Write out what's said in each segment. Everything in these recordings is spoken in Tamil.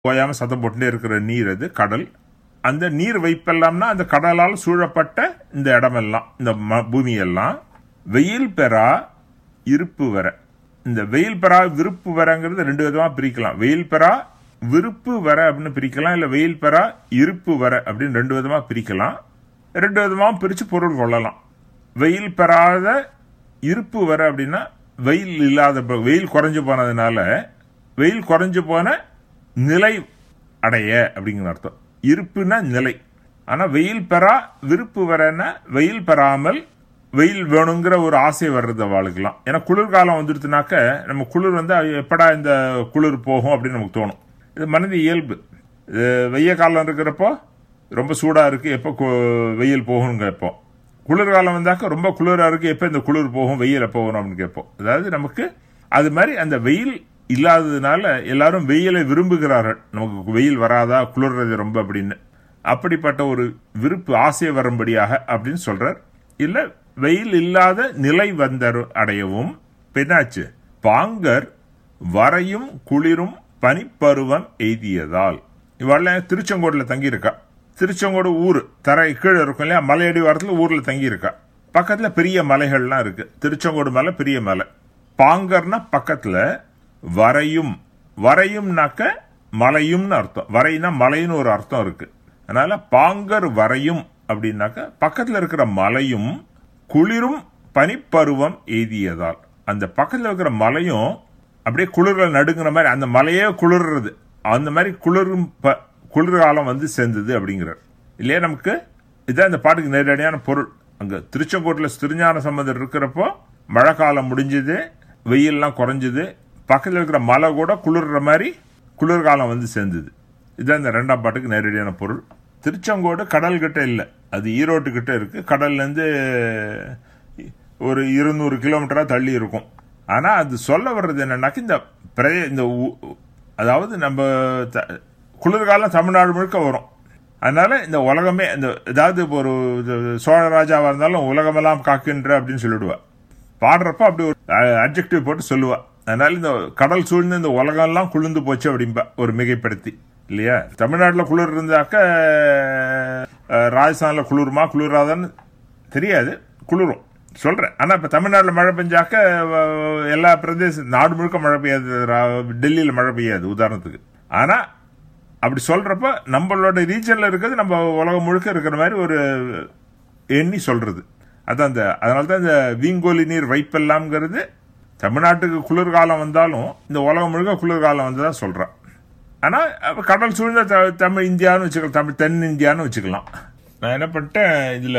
ஓயாம சத்தம் போட்டுட்டே இருக்கிற நீர் அது கடல் அந்த நீர் வைப்பெல்லாம்னா அந்த கடலால் சூழப்பட்ட இந்த இடமெல்லாம் இந்த ம- பூமியெல்லாம் வெயில் பெறா இருப்பு வர இந்த வெயில் பெறா விருப்பு வரங்கிறது ரெண்டு விதமா பிரிக்கலாம் வெயில் பெறா விருப்பு வர அப்படின்னு பிரிக்கலாம் இல்ல வெயில் பெறா இருப்பு வர அப்படின்னு ரெண்டு விதமா பிரிக்கலாம் ரெண்டு விதமா பிரிச்சு பொருள் கொள்ளலாம் வெயில் பெறாத இருப்பு வர அப்படின்னா வெயில் இல்லாத ப- வெயில் குறைஞ்சு போனதுனால வெயில் குறைஞ்சு போன நிலை அடைய அப்படிங்கிற அர்த்தம் இருப்புனா நிலை ஆனா வெயில் பெறா விருப்பு வரன்னா வெயில் பெறாமல் வெயில் வேணுங்கிற ஒரு ஆசை வர்றது அவளுக்குலாம் ஏன்னா குளிர்காலம் வந்துடுச்சுனாக்க நம்ம குளிர் வந்து ஐயோ, எப்படா இந்த குளிர் போகும் அப்படின்னு நமக்கு தோணும் இது மனித இயல்பு இது வெய்ய காலம் இருக்கிறப்போ ரொம்ப சூடா இருக்கு எப்போ கு- வெயில் போகும்னு கேட்போம் குளிர்காலம் வந்தாக்க ரொம்ப குளிரா இருக்கு எப்போ இந்த குளிர் போகும் வெயில் எப்போ வரும் அப்படின்னு கேட்போம் அதாவது நமக்கு அது மாதிரி அந்த வெயில் இல்லாததுனால எல்லாரும் வெயிலை விரும்புகிறார்கள் நமக்கு வெயில் வராதா குளிர்றது ரொம்ப அப்படின்னு அப்படிப்பட்ட ஒரு விருப்பு ஆசை வரும்படியாக அப்படின்னு சொல்றார் இல்ல வெயில் இல்லாத நிலை வந்தர் அடையவும் பெண்ணாச்சு பாங்கர் வரையும் குளிரும் பனிப்பருவம் எய்தியதால் இவள திருச்செங்கோடுல தங்கியிருக்கா திருச்செங்கோடு ஊர் தரை கீழே இருக்கும் இல்லையா மலையடி வாரத்தில் ஊர்ல தங்கியிருக்கா பக்கத்துல பெரிய மலைகள்லாம் இருக்கு திருச்செங்கோடு மலை பெரிய மலை பாங்கர்னா பக்கத்துல வரையும் வரையும்னாக்க மலையும்னு அர்த்தம் வரைனா மலைன்னு ஒரு அர்த்தம் இருக்கு அதனால பாங்கர் வரையும் அப்படின்னாக்க பக்கத்துல இருக்கிற மலையும் குளிரும் பனிப்பருவம் எய்தியதால் அந்த பக்கத்துல இருக்கிற மலையும் அப்படியே குளிர்ல நடுங்கிற மாதிரி அந்த மலையே குளிர்றது அந்த மாதிரி குளிரும் ப- குளிர்காலம் வந்து சேர்ந்தது அப்படிங்கிறார் இல்லையா நமக்கு இதான் இந்த பாட்டுக்கு நேரடியான பொருள் அங்க திருச்செங்கோட்டில் திருஞான சம்பந்தர் இருக்கிறப்போ மழை காலம் முடிஞ்சது வெயில்லாம் குறைஞ்சது பக்கத்தில் இருக்கிற மலை கூட குளிர்ற மாதிரி குளிர்காலம் வந்து சேர்ந்தது இதுதான் இந்த ரெண்டாம் பாட்டுக்கு நேரடியான பொருள் திருச்செங்கோடு கடல் கிட்ட இல்லை அது ஈரோட்டு கிட்ட இருக்கு கடல்ல இருந்து ஒரு இருநூறு கிலோமீட்டரா தள்ளி இருக்கும் ஆனா அது சொல்ல வர்றது என்னன்னாக்க இந்த பிரதே- இந்த ஊ- அதாவது நம்ம த- குளிர்காலம் தமிழ்நாடு முழுக்க வரும் அதனால இந்த உலகமே இந்த ஏதாவது இப்போ ஒரு இது சோழ ராஜாவா இருந்தாலும் உலகமெல்லாம் காக்கின்ற அப்படின்னு சொல்லிடுவா பாடுறப்ப அப்படி ஒரு அப்ஜெக்டிவ் போட்டு சொல்லுவா அதனால இந்த கடல் சூழ்ந்து இந்த உலகம் எல்லாம் குளிர்ந்து போச்சு அப்படிம்பா ஒரு மிகைப்படுத்தி இல்லையா தமிழ்நாட்டுல குளிர் இருந்தாக்க அஹ், ராஜஸ்தான்ல குளிருமா குளிராதான்னு தெரியாது குளிரும் சொல்றேன் ஆனா இப்ப தமிழ்நாட்டுல மழை பெஞ்சாக்க அஹ், எல்லா பிரதேச நாடு முழுக்க மழை பெய்யாது ரா- டெல்லியில மழை பெய்யாது உதாரணத்துக்கு ஆனா அப்படி சொல்றப்ப நம்மளோட ரீஜன்ல இருக்கிறது நம்ம உலகம் முழுக்க இருக்கிற மாதிரி ஒரு எண்ணி சொல்றது அதான் அந்த அதனால தான் இந்த வீங்கோலி நீர் வைப்பெல்லாம்ங்கிறது தமிழ்நாட்டுக்கு குளிர்காலம் வந்தாலும் இந்த உலகம் முழுக்க குளிர்காலம் வந்ததா சொல்றான் ஆனா அப்ப கடல் சூழ்ந்த த- தமிழ் இந்தியான்னு வச்சுக்கலாம் தமிழ் தென் இந்தியான்னு வச்சுக்கலாம் நான் என்ன பண்ணிட்டேன் இதுல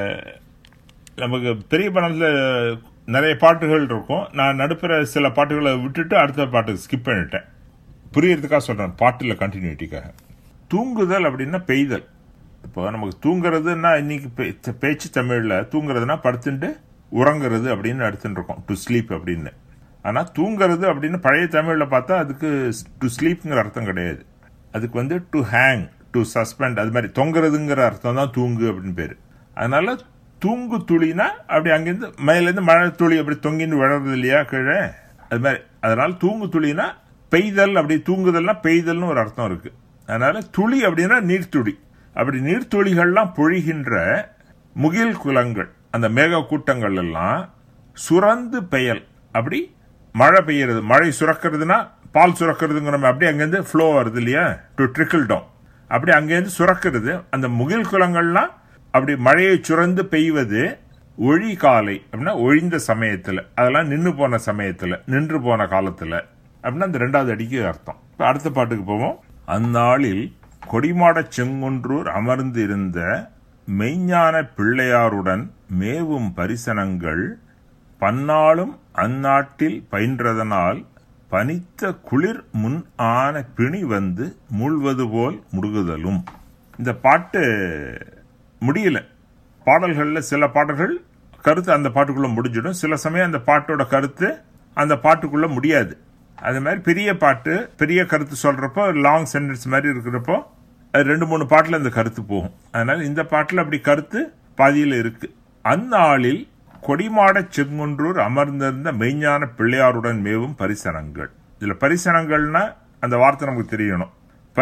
நமக்கு பெரிய படத்துல நிறைய பாட்டுகள் இருக்கும் நான் நடுப்புற சில பாட்டுகளை விட்டுட்டு அடுத்த பாட்டுக்கு ஸ்கிப் பண்ணிட்டேன் புரியறதுக்காக சொல்றேன் பாட்டுல கண்டினியூட்டிக்காக தூங்குதல் அப்படின்னா பெய்தல் இப்போ நமக்கு தூங்குறதுன்னா இன்னைக்கு பே- பேச்சு தமிழ்ல தூங்குறதுன்னா படுத்துட்டு உறங்குறது அப்படின்னு எடுத்துட்டு இருக்கோம் டு ஸ்லீப் அப்படின்னு ஆனா தூங்குறது அப்படின்னு பழைய தமிழ்ல பார்த்தா அதுக்கு டு ஸ்லீப்ங்கிற அர்த்தம் கிடையாது அதுக்கு வந்து டு ஹேங் டு சஸ்பெண்ட் அது மாதிரி தொங்குறதுங்கிற அர்த்தம் தான் தூங்கு அப்படின்னு பேரு அதனால தூங்கு துளினா அப்படி அங்கிருந்து மேலேருந்து மழை துளி அப்படி தொங்கின்னு விழறது இல்லையா கீழே அது மாதிரி அதனால தூங்கு துளினா பெய்தல் அப்படி தூங்குதல்னா பெய்தல்னு ஒரு அர்த்தம் இருக்கு அதனால துளி அப்படின்னா நீர்த்துளி அப்படி நீர்த்துளிகள்லாம் பொழிகின்ற முகில் குலங்கள் அந்த மேக கூட்டங்கள் எல்லாம் சுரந்து பெயல் அப்படி மழை பெய்யறது மழை சுரக்கிறதுனா பால் சுரக்கிறதுங்கிற மாதிரி அப்படியே அங்கேருந்து ஃப்ளோ வருது இல்லையா டு ட்ரிக்கிள் டவுன் அப்படி அங்கேருந்து சுரக்கிறது அந்த முகில் குலங்கள்லாம் அப்படி மழையை சுரந்து பெய்வது ஒழி காலை அப்படின்னா ஒழிந்த சமயத்துல அதெல்லாம் நின்று போன சமயத்துல நின்று போன காலத்துல அப்படின்னா அந்த ரெண்டாவது அடிக்கு அர்த்தம் இப்ப அடுத்த பாட்டுக்கு போவோம் அந்நாளில் கொடிமாடச் செங்குன்றூர் அமர்ந்து இருந்த மெய்ஞான பிள்ளையாருடன் மேவும் பரிசனங்கள் பன்னாளும் அந்நாட்டில் பயின்றதனால் பனித்த குளிர் முன் ஆன பிணி வந்து மூழ்வது போல் முடுகுதலும் இந்த பாட்டு முடியல பாடல்கள்ல சில பாடல்கள் கருத்து அந்த பாட்டுக்குள்ள முடிஞ்சிடும் சில சமயம் அந்த பாட்டோட கருத்து அந்த பாட்டுக்குள்ள முடியாது அது மாதிரி பெரிய பாட்டு பெரிய கருத்து சொல்றப்போ லாங் சென்டென்ஸ் மாதிரி இருக்கிறப்போ அது ரெண்டு மூணு பாட்டுல இந்த கருத்து போகும் அதனால இந்த பாட்டுல அப்படி கருத்து பாதியில இருக்கு அந்நாளில் கொடிமாடச் செங்குன்றூர் அமர்ந்திருந்த மெய்ஞான பிள்ளையாருடன் மேவும் பரிசனங்கள் இதுல பரிசனங்கள்னா அந்த வார்த்தை நமக்கு தெரியணும்